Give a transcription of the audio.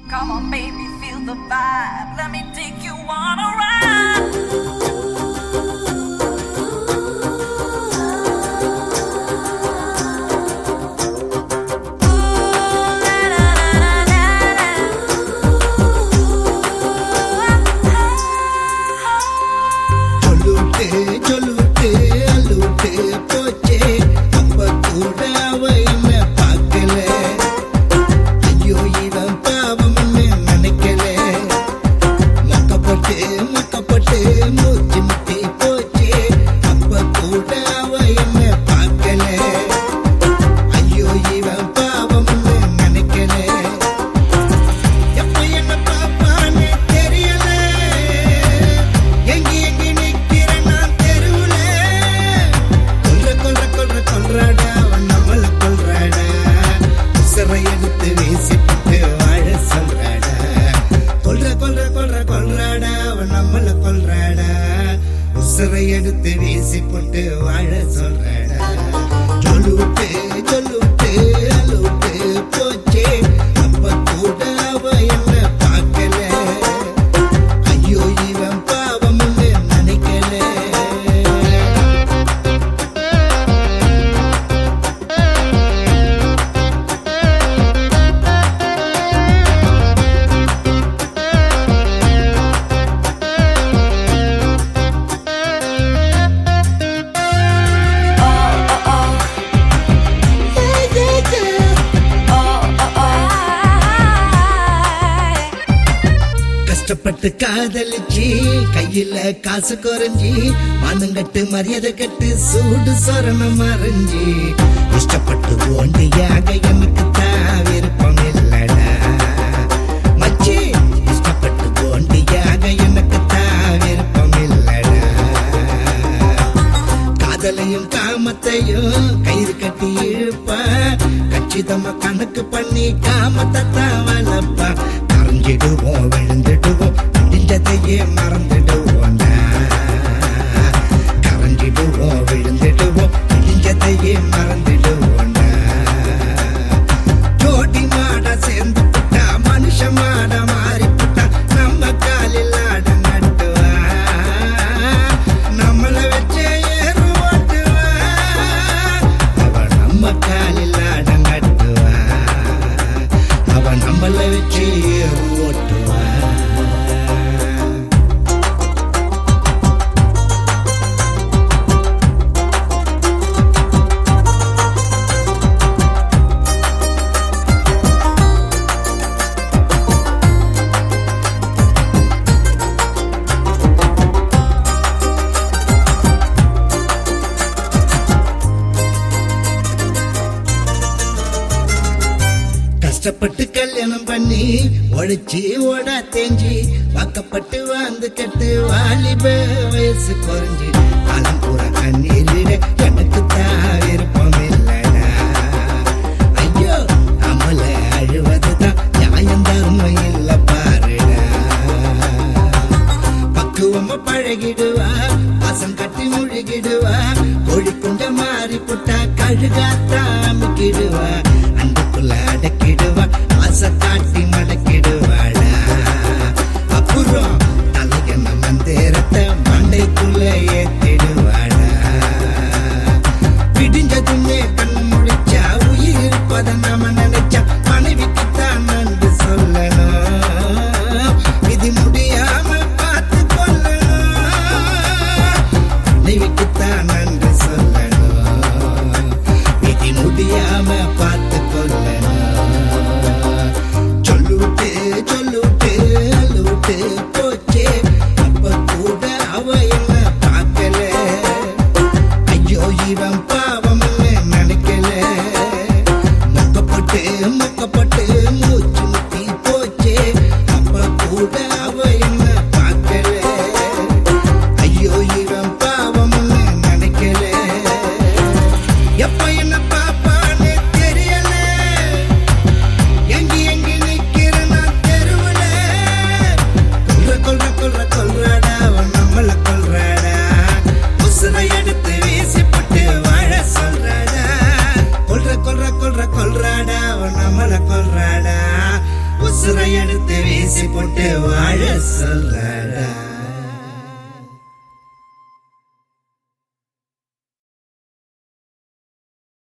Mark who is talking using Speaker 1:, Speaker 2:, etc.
Speaker 1: Come on, baby, feel the vibe. Let me take you on a ride.
Speaker 2: சொல்லுட்டு சொல்லுட்டு அள்ளுட்டு போச்சே அப்ப கூட அவ என்ன பார்க்கல ஐயோ இவன் பாவம்னு நினைக்கல மக்கப்பட்டு மக்கப்பட்டு மூச்சு முட்டி போச்சே அப்ப கூட அவ என்ன பார்க்கல ஐயோ இவன் பாவம்னு நினைக்கல எப்ப என்ன பாப்பான்னு தெரியல எங்கி எங்கி நிக்கிறேன் நான் தெருவுல கொல்ற கொல்ற கொல்ற கொல்றாடா அவன் நம்மள கொல்றாடா உசரை எடுத்து வீசிட்டு வாழ சொல்றாடா கொல்ற கொல்ற கொல்ற கொல்றாடா அவன் நம்மள கொல்றாடா உசரை எடுத்து வீசி போட்டு வாழ சொல்றாடா சொல்லுட்டு சொல்லுட்டு அழுட்டு போச்சே அப்ப கூட அவ என்ன பார்க்கல ஐயோ இவன் பாவம்னு நினைக்கல கஷ்டப்பட்டு காதலிச்சு கையில காசு குறைஞ்சி மானங்கட்டு மரியாதை கட்டு சூடு சொரணம் மறைஞ்சி இஷ்டப்பட்டு ஓண்டியாக எனக்கு தான் விருப்பம் இல்லடா மச்சி இஷ்டப்பட்டு ஓண்டியாக எனக்கு தான் விருப்பம் இல்லடா காதலையும் காமத்தையும் கயிறு கட்டி இழுப்பா கச்சிதமா கணக்கு பண்ணி காமத்தை தான் வளர்ப்பா கரைஞ்சிடுவோம் விழுந்துடுவோம் முடிஞ்சதையே மறந்துடுவோம்டா கரைஞ்சிடுவோம் விழுந்துடுவோம் முடிஞ்சதையே மறந்துடுவோம்டா ஜோடி மாட சேர்ந்து புட்டா மனுஷ மாட மாறி புட்டா நம்ம காலில் ஆட நட்டுவா நம்மள வச்சே ஏறு ஓட்டுவா அவ நம்ம காலில் ஆட நட்டுவா அவ நம்மள வச்சு ஏறு ஓட்டுவா கஷ்டப்பட்டு கல்யாணம் பண்ணி உழைச்சி ஓட தேஞ்சி வாக்கப்பட்டு வாழ்ந்து கட்டு வாலிப வயசு குறைஞ்சி காலம் பூரா கண்ணீரிட எனக்கு தான் விருப்பம் இல்லடா ஐயோ அமல அழுவதுதான் நியாயம் தர்மம் இல்ல பாருடா பக்குவமா பழகிடுவா வாசம் கட்டி முழுகிடுவா கோழி குண்ட மாறி புட்டா கழுகாத்தாமிக்கிடுவா அன்புக்குள்ள அடக்கிடுவா ஆசை காட்டி மடக்கிடுவாடா அப்புறம் தலையன மந்தேரத்தை மண்டைக்குள்ள ஏத்திடுவாடா விடிஞ்சதுமே கண்ணு முடிச்சா உயிர் இருப்பதை நாம நினைச்சா மனைவிக்குத்தான் நன்றி சொல்லணும் விதி முடியாம பார்த்து கொள்ளணும் மனைவிக்குத்தான் நன்றி சொல்லணும் விதி உசுரை எடுத்து வீசி போட்டு வாழ சொல்லடா